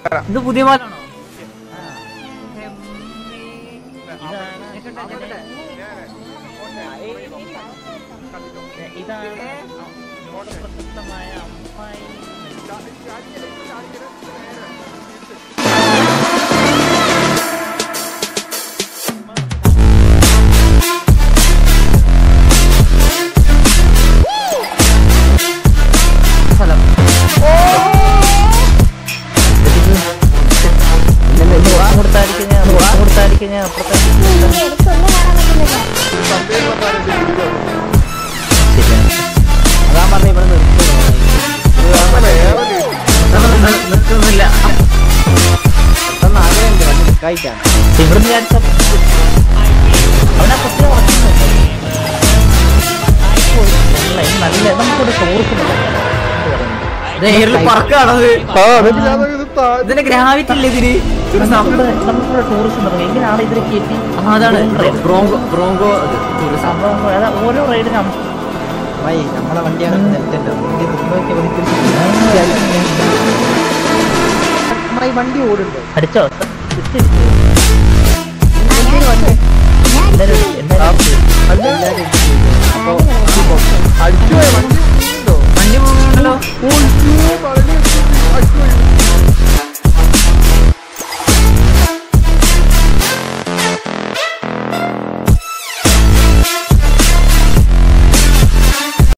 ഇത് പുതിയ പാലാണോ ഇതാണ് പ്രശസ്തമായ അമ്മായി സ്ഥലം കൊടുത്തായിരിക്കും ഞാൻ കൊടുത്തായിരിക്കും ഞാൻ അപ്പുറത്തായിരിക്കും എനിക്കൊന്നും കാണാൻ പറ്റുന്നില്ല അതാ പറഞ്ഞ ഇവിടെ നിർത്തുന്നില്ല പെട്ടെന്ന് ആഗ്രഹമുണ്ട് വണ്ടി കഴിക്കാൻ ഇവിടുന്ന് ഞാൻ അവിടെ കുത്തി നല്ല നമുക്കൊരു ടൂറിസ്റ്റ് എയറിൽ പറക്കാണത് ആ എന്നിട്ട് ഞാൻ ഇത് താ- ഇതിന്റെ ഗ്രാവിറ്റി ഇല്ല ഇതിന് ഒരു നമ്മുടെ നമുക്കൊരു ടൂറിസ്റ്റ് തുടങ്ങി എങ്ങനെയാണ് ഇതിനെ കയറ്റി ആ, അതാണ് ബ്രോങ്കോ ബ്രോങ്കോ ടൂറിസം സംഭവം അതാ ഓരോ റൈഡിനും ഭായി നമ്മളെ വണ്ടിയാണ് നിർത്തേണ്ടത് വണ്ടി നിർത്തി ഒരിക്കലും ഭായി വണ്ടി ഓടുന്നുണ്ട് അടിച്ചോ എല്ലാവരും എല്ലാവരും അല്ല അപ്പൊ അടിച്ചു പോയ വണ്ടി